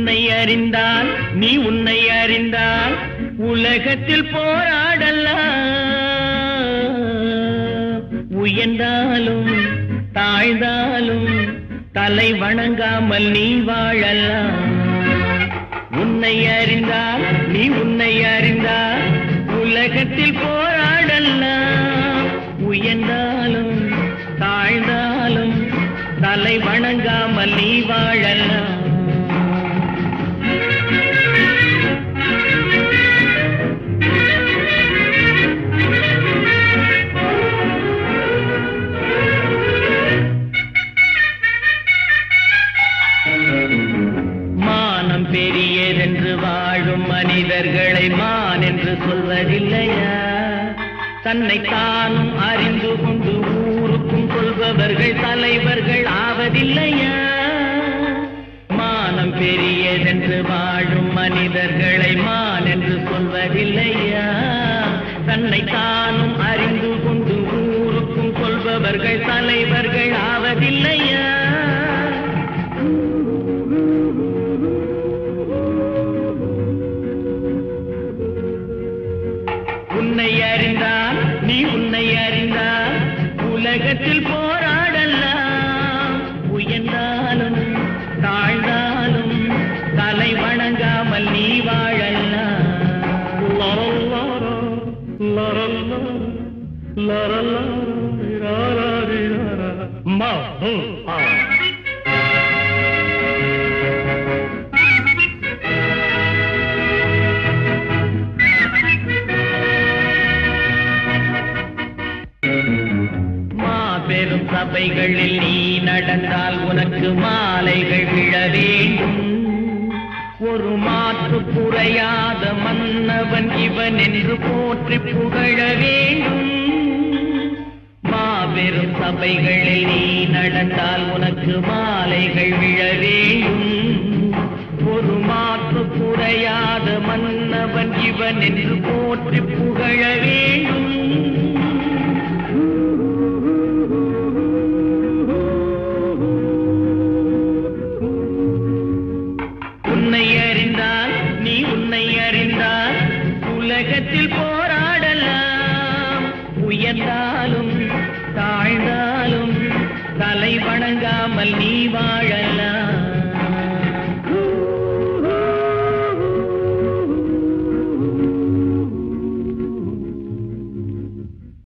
உன்னை அறிந்தால் நீ உன்னை அறிந்தால் உலகத்தில் போராடலாம் உயர்ந்தாலும் தாழ்ந்தாலும் தலை வணங்காமல் நீ வாழலாம் உன்னை அறிந்தால் நீ உன்னை அறிந்தால் உலகத்தில் போராடலாம் உயர்ந்தாலும் தாழ்ந்தாலும் தலை வணங்காமல் நீ வாழலாம் மானம் பெரியதென்று வாழும் மனிதர்களை மான் என்று சொல்வதில்லையா தன்னை தானும் அறிந்து கொண்டு ஊருக்கும் சொல்பவர்கள் தலைவர்கள் ஆவதில்லையா மானம் பெரியதென்று வாழும் மனிதர்களை மான் என்று சொல்வதில்லையா தன்னை தானும் அறிந்து கொண்டு ஊருக்கும் சொல்பவர்கள் தலைவர்கள் ஆவதில்லையா உன்னை அறிந்தால் நீ உன்னை அறிந்தால் உலகத்தில் போராடலாம் உயர்ந்தாலும் தாழ்ந்தாலும் தலை வணங்காமல் நீ வாழலாம் லரல்லாரா, லரல்லா, லரல்லா, ராராரிராரா. மா, ஹூ, ஆ. மாபெரும் சபைகளில் நீ நடந்தால் உனக்கு மாலைகள் விழ வேண்டும் ஒரு மாற்று குறையாத மன்னவன் இவன் என்று போற்றி புகழ வேண்டும் மாபெரும் சபைகளில் நீ நடந்தால் உனக்கு மாலைகள் விழ வேண்டும் ஒரு மாற்று குறையாத மன்னவன் இவன் என்று போற்றி புகழ வேண்டும்